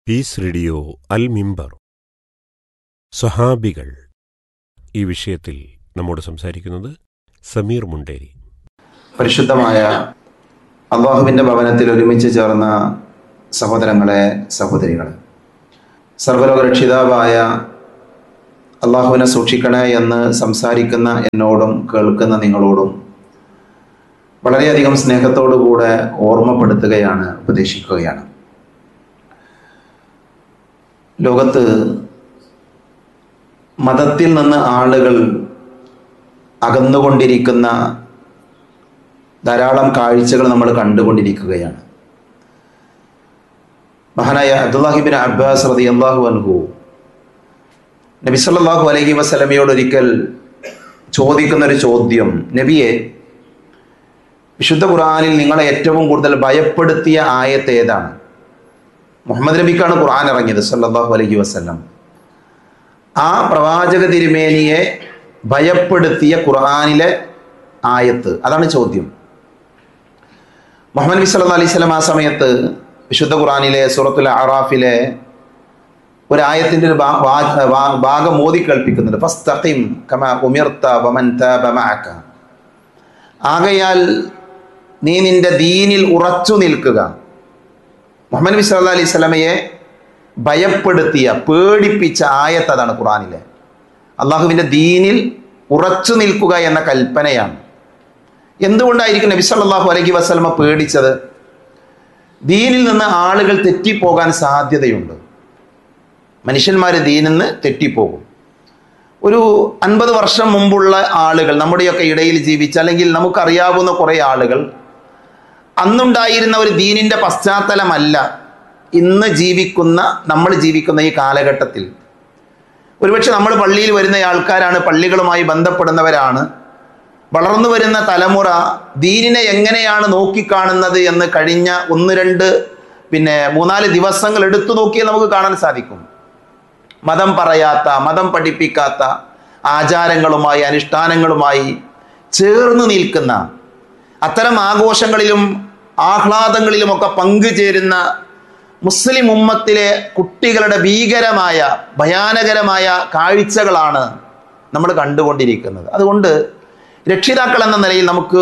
piece radio അൽ മിമ്പർ സ്വഹാബികൾ ഈ വിഷയത്തിൽ നമ്മോട് സംസാരിക്കുന്നത് സമീർ മുണ്ടേരി പരിശുദ്ധമായ അള്ളാഹുവിൻ്റെ ഭവനത്തിൽ ഒരുമിച്ച് ചേർന്ന സഹോദരങ്ങളെ സഹോദരികളെ സർവലോക രക്ഷിതാവായ അള്ളാഹുവിനെ സൂക്ഷിക്കണേ എന്ന് സംസാരിക്കുന്ന എന്നോടും കേൾക്കുന്ന നിങ്ങളോടും വളരെയധികം സ്നേഹത്തോടുകൂടെ ഓർമ്മപ്പെടുത്തുകയാണ് ഉപദേശിക്കുകയാണ് ലോകത്ത് മതത്തിൽ നിന്ന് ആളുകൾ അകന്നുകൊണ്ടിരിക്കുന്ന ധാരാളം കാഴ്ചകൾ നമ്മൾ കണ്ടുകൊണ്ടിരിക്കുകയാണ് മഹാനായ അബ്ദുല്ലാഹിബിൻ അബ്ബാസ് റതി അള്ളാഹു അൻഹു നബി സല്ലല്ലാഹു അലൈഹി വസല്ലമയോട് ഒരിക്കൽ ചോദിക്കുന്ന ഒരു ചോദ്യം നബിയെ വിശുദ്ധ ഖുർആനിൽ നിങ്ങളെ ഏറ്റവും കൂടുതൽ ഭയപ്പെടുത്തിയ ആയത്ത് ഏതാണ് മുഹമ്മദ് നബിക്കാണ് ഖുർആൻ ഇറങ്ങിയത് സല്ലല്ലാഹു അലൈഹി വസല്ലം ആ പ്രവാചക തിരുമേനിയെ ഭയപ്പെടുത്തിയ ഖുർആനിലെ ആയത്ത് അതാണ് ചോദ്യം മുഹമ്മദ് നബി സല്ലല്ലാഹു അലൈഹി വസല്ലം ആ സമയത്ത് വിശുദ്ധ ഖുർആനിലെ സൂറത്തുൽ അറാഫിലെ ഒരു ആയത്തിന്റെ ഒരു ഭാ- ഭാ- ഭാ- ഭാഗം മോദി കേൾപ്പിക്കുന്നുണ്ട് ഫസ്തഖിം കമാ ഉമിർത വമൻ താബ മഅക ആകയാൽ നീ നിന്റെ ദീനിൽ ഉറച്ചു നിൽക്കുക മുഹമ്മദ് നബി സല്ലല്ലാഹു അലൈഹി സ്വലമയെ ഭയപ്പെടുത്തിയ പേടിപ്പിച്ച ആയത്ത് അതാണ് ഖുറാനിലെ അള്ളാഹുവിൻ്റെ ദീനിൽ ഉറച്ചു നിൽക്കുക എന്ന കൽപ്പനയാണ് എന്തുകൊണ്ടായിരിക്കും നബി സല്ലല്ലാഹു അലൈഹി വസല്ലമ പേടിച്ചത് ദീനിൽ നിന്ന് ആളുകൾ തെറ്റിപ്പോകാൻ സാധ്യതയുണ്ട് മനുഷ്യന്മാർ ദീനിൽ നിന്ന് തെറ്റിപ്പോകും ഒരു അൻപത് വർഷം മുമ്പുള്ള ആളുകൾ നമ്മുടെയൊക്കെ ഇടയിൽ ജീവിച്ച അല്ലെങ്കിൽ നമുക്കറിയാവുന്ന കുറേ ആളുകൾ അന്നുണ്ടായിരുന്ന ഒരു ദീനിൻ്റെ പശ്ചാത്തലമല്ല ഇന്ന് ജീവിക്കുന്ന നമ്മൾ ജീവിക്കുന്ന ഈ കാലഘട്ടത്തിൽ ഒരുപക്ഷെ നമ്മൾ പള്ളിയിൽ വരുന്ന ആൾക്കാരാണ് പള്ളികളുമായി ബന്ധപ്പെടുന്നവരാണ് വളർന്നു വരുന്ന തലമുറ ദീനിനെ എങ്ങനെയാണ് നോക്കിക്കാണുന്നത് എന്ന് കഴിഞ്ഞ ഒന്ന് രണ്ട് പിന്നെ മൂന്നാല് ദിവസങ്ങൾ എടുത്തു നോക്കിയാൽ നമുക്ക് കാണാൻ സാധിക്കും മതം പറയാത്ത മതം പഠിപ്പിക്കാത്ത ആചാരങ്ങളുമായി അനുഷ്ഠാനങ്ങളുമായി ചേർന്ന് നിൽക്കുന്ന അത്തരം ആഘോഷങ്ങളിലും ആഹ്ലാദങ്ങളിലുമൊക്കെ പങ്കുചേരുന്ന മുസ്ലിം ഉമ്മത്തിലെ കുട്ടികളുടെ ഭീകരമായ ഭയാനകരമായ കാഴ്ചകളാണ് നമ്മൾ കണ്ടുകൊണ്ടിരിക്കുന്നത് അതുകൊണ്ട് രക്ഷിതാക്കൾ എന്ന നിലയിൽ നമുക്ക്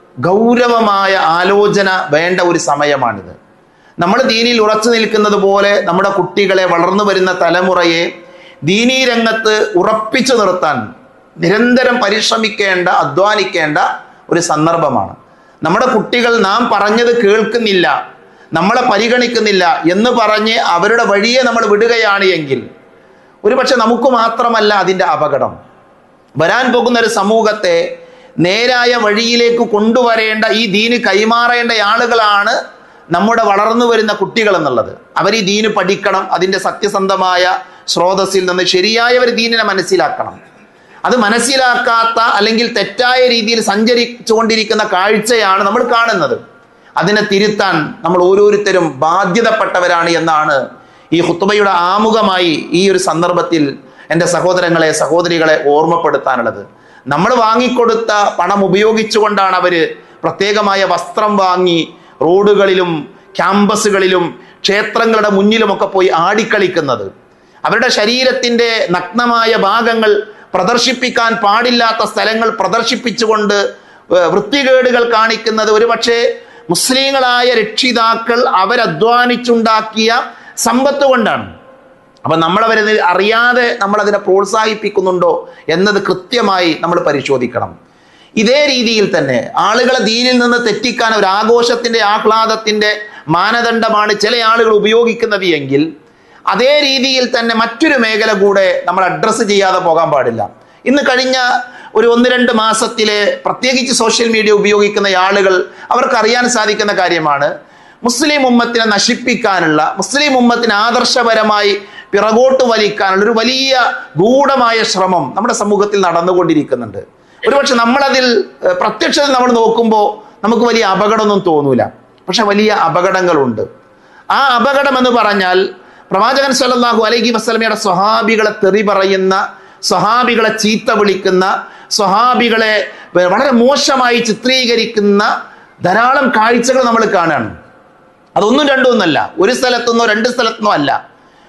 ഗൗരവമായ ആലോചന വേണ്ട ഒരു സമയമാണിത് നമ്മൾ ദീനിൽ ഉറച്ചു നിൽക്കുന്നത് പോലെ നമ്മുടെ കുട്ടികളെ വളർന്നു വരുന്ന തലമുറയെ ദീനീ രംഗത്ത് ഉറപ്പിച്ചു നിർത്താൻ നിരന്തരം പരിശ്രമിക്കേണ്ട അധ്വാനിക്കേണ്ട ഒരു സന്ദർഭമാണ് നമ്മുടെ കുട്ടികൾ നാം പറഞ്ഞത് കേൾക്കുന്നില്ല നമ്മളെ പരിഗണിക്കുന്നില്ല എന്ന് പറഞ്ഞ് അവരുടെ വഴിയെ നമ്മൾ വിടുകയാണ് എങ്കിൽ ഒരുപക്ഷെ നമുക്ക് മാത്രമല്ല അതിൻ്റെ അപകടം വരാൻ പോകുന്ന ഒരു സമൂഹത്തെ നേരായ വഴിയിലേക്ക് കൊണ്ടുവരേണ്ട ഈ ദീന് കൈമാറേണ്ട ആളുകളാണ് നമ്മുടെ വളർന്നു വരുന്ന കുട്ടികൾ എന്നുള്ളത് അവർ ഈ ദീന് പഠിക്കണം അതിൻ്റെ സത്യസന്ധമായ സ്രോതസ്സിൽ നിന്ന് ശരിയായ ഒരു ദീനിനെ മനസ്സിലാക്കണം അത് മനസ്സിലാക്കാത്ത അല്ലെങ്കിൽ തെറ്റായ രീതിയിൽ സഞ്ചരിച്ചുകൊണ്ടിരിക്കുന്ന കാഴ്ചയാണ് നമ്മൾ കാണുന്നത് അതിനെ തിരുത്താൻ നമ്മൾ ഓരോരുത്തരും ബാധ്യതപ്പെട്ടവരാണ് എന്നാണ് ഈ ഹുത്തുബയുടെ ആമുഖമായി ഈ ഒരു സന്ദർഭത്തിൽ എൻ്റെ സഹോദരങ്ങളെ സഹോദരികളെ ഓർമ്മപ്പെടുത്താനുള്ളത് നമ്മൾ വാങ്ങിക്കൊടുത്ത പണം ഉപയോഗിച്ചുകൊണ്ടാണ് അവർ പ്രത്യേകമായ വസ്ത്രം വാങ്ങി റോഡുകളിലും ക്യാമ്പസുകളിലും ക്ഷേത്രങ്ങളുടെ മുന്നിലുമൊക്കെ പോയി ആടിക്കളിക്കുന്നത് അവരുടെ ശരീരത്തിൻ്റെ നഗ്നമായ ഭാഗങ്ങൾ പ്രദർശിപ്പിക്കാൻ പാടില്ലാത്ത സ്ഥലങ്ങൾ പ്രദർശിപ്പിച്ചുകൊണ്ട് ഏർ വൃത്തികേടുകൾ കാണിക്കുന്നത് ഒരുപക്ഷെ മുസ്ലിങ്ങളായ രക്ഷിതാക്കൾ അവരധ്വാനിച്ചുണ്ടാക്കിയ സമ്പത്ത് കൊണ്ടാണ് അപ്പം നമ്മളവരെ അറിയാതെ നമ്മൾ അതിനെ പ്രോത്സാഹിപ്പിക്കുന്നുണ്ടോ എന്നത് കൃത്യമായി നമ്മൾ പരിശോധിക്കണം ഇതേ രീതിയിൽ തന്നെ ആളുകളെ ദീനിൽ നിന്ന് തെറ്റിക്കാൻ ഒരു ആഘോഷത്തിൻ്റെ ആഹ്ലാദത്തിൻ്റെ മാനദണ്ഡമാണ് ചില ആളുകൾ ഉപയോഗിക്കുന്നത് എങ്കിൽ അതേ രീതിയിൽ തന്നെ മറ്റൊരു മേഖല കൂടെ നമ്മൾ അഡ്രസ്സ് ചെയ്യാതെ പോകാൻ പാടില്ല ഇന്ന് കഴിഞ്ഞ ഒരു ഒന്ന് രണ്ട് മാസത്തിലെ പ്രത്യേകിച്ച് സോഷ്യൽ മീഡിയ ഉപയോഗിക്കുന്ന ആളുകൾ അവർക്ക് അറിയാൻ സാധിക്കുന്ന കാര്യമാണ് മുസ്ലിം ഉമ്മത്തിനെ നശിപ്പിക്കാനുള്ള മുസ്ലിം ഉമ്മത്തിന് ആദർശപരമായി പിറകോട്ട് വലിക്കാനുള്ള ഒരു വലിയ ഗൂഢമായ ശ്രമം നമ്മുടെ സമൂഹത്തിൽ നടന്നുകൊണ്ടിരിക്കുന്നുണ്ട് ഒരുപക്ഷെ നമ്മളതിൽ ഏഹ്, പ്രത്യക്ഷത്തിൽ നമ്മൾ നോക്കുമ്പോൾ നമുക്ക് വലിയ അപകടമൊന്നും തോന്നൂല പക്ഷെ വലിയ അപകടങ്ങളുണ്ട് ആ അപകടം എന്ന് പറഞ്ഞാൽ പ്രവാചകൻ സല്ലല്ലാഹു അലൈഹി വസല്ലമയുടെ സ്വഹാബികളെ തെറി പറയുന്ന സ്വഹാബികളെ ചീത്ത വിളിക്കുന്ന സ്വഹാബികളെ വളരെ മോശമായി ചിത്രീകരിക്കുന്ന ധാരാളം കാഴ്ചകൾ നമ്മൾ കാണുകയാണ് അതൊന്നും രണ്ടും ഒന്നല്ല ഒരു സ്ഥലത്തുനിന്നോ രണ്ട് സ്ഥലത്തുനിന്നോ അല്ല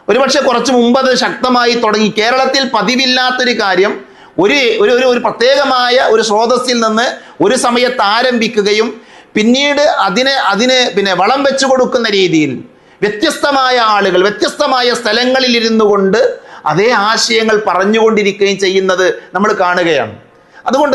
ഒരുപക്ഷെ കുറച്ച് മുമ്പ് അത് ശക്തമായി തുടങ്ങി കേരളത്തിൽ പതിവില്ലാത്തൊരു കാര്യം ഒരു ഒരു ഒരു ഒരു പ്രത്യേകമായ ഒരു സ്രോതസ്സിൽ നിന്ന് ഒരു സമയത്ത് ആരംഭിക്കുകയും പിന്നീട് അതിനെ അതിന് പിന്നെ വളം വെച്ചു കൊടുക്കുന്ന രീതിയിൽ വ്യത്യസ്തമായ ആളുകൾ വ്യത്യസ്തമായ സ്ഥലങ്ങളിൽ ഇരുന്നു കൊണ്ട് അതേ ആശയങ്ങൾ പറഞ്ഞുകൊണ്ടിരിക്കുകയും ചെയ്യുന്നത് നമ്മൾ കാണുകയാണ് അതുകൊണ്ട്